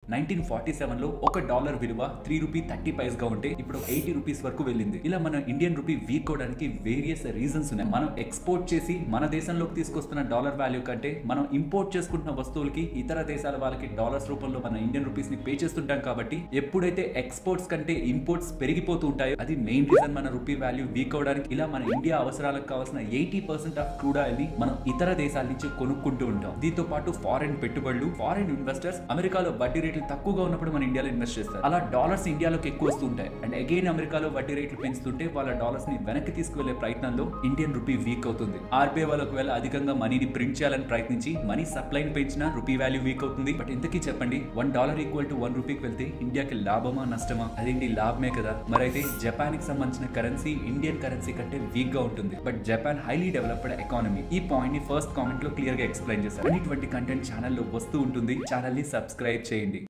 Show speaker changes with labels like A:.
A: nineteen forty seven లో ఒక dollar విలువ త్రీ రూపీ థర్టీ పైస్ గా ఉంటే ఇప్పుడు ఎయిటీ రూపీస్ వరకు వెళ్ళింది ఇలా మన ఇండియన్ రూపీ వీక్ అవడానికి వేరియస్ రీజన్స్ ఉన్నాయి మనం ఎక్స్పోర్ట్ చేసి మన దేశంలోకి తీసుకొస్తున్న డాలర్ వాల్యూ కంటే మనం ఇంపోర్ట్ చేసుకుంటున్న వస్తువులకి ఇతర దేశాల వాళ్ళకి డాలర్స్ రూపంలో మన ఇండియన్ రూపీస్ ని పే చేస్తుంటాం కాబట్టి ఎప్పుడైతే ఎక్స్పోర్ట్స్ కంటే ఇంపోర్ట్స్ పెరిగిపోతూ ఉంటాయో అది మెయిన్ రీజన్ మన రూపీ వాల్యూ వీక్ అవడానికి ఇలా మన ఇండియా అవసరాలకు కావాల్సిన eighty percent of crude oil ని మనం ఇతర దేశాల నుంచి కొనుక్కుంటూ ఉంటాం దీంతో పాటు ఫారెన్ పెట్టుబడులు ఫారెన్ ఇన్వెస్టర్స్ అమెరికాలో వడ్డీ రేట్లు తక్కువగా ఉన్నప్పుడు మన ఇండియాలో ఇన్వెస్ట్ చేస్తారు అలా డాలర్స్ ఇండియాలోకి ఎక్కువ వస్తుంటాయి అండ్ అగైన్ అమెరికాలో వడ్డీ రేట్లు పెంచుతుంటే వాళ్ళ డాలర్స్ ని వెనక్కి తీసుకువెళ్లే ప్రయత్నంలో ఇండియన్ రూపీ వీక్ అవుతుంది ఆర్బీఐ వాళ్ళు ఒకవేళ అధికంగా మనీని ప్రింట్ చేయాలని ప్రయత్నించి మనీ సప్లైని పెంచినా రూపీ వాల్యూ వీక్ అవుతుంది బట్ ఇంతకీ చెప్పండి one dollar equal to one రూపీకి వెళ్తే ఇండియాకి లాభమా నష్టమా అదేంటి లాభమే కదా మరైతే జపాన్ కి సంబంధించిన కరెన్సీ ఇండియన్ కరెన్సీ కంటే వీక్ గా ఉంటుంది but Japan highly developed economy ఈ పాయింట్ ని ఫస్ట్ కామెంట్ లో క్లియర్ గా ఎక్స్ప్లెయిన్ చేశారు అండ్ ఇటువంటి కంటెంట్ ఛానల్లో వస్తూ ఉంటుంది ఛానల్ ని సబ్స్క్రైబ్ చేయండి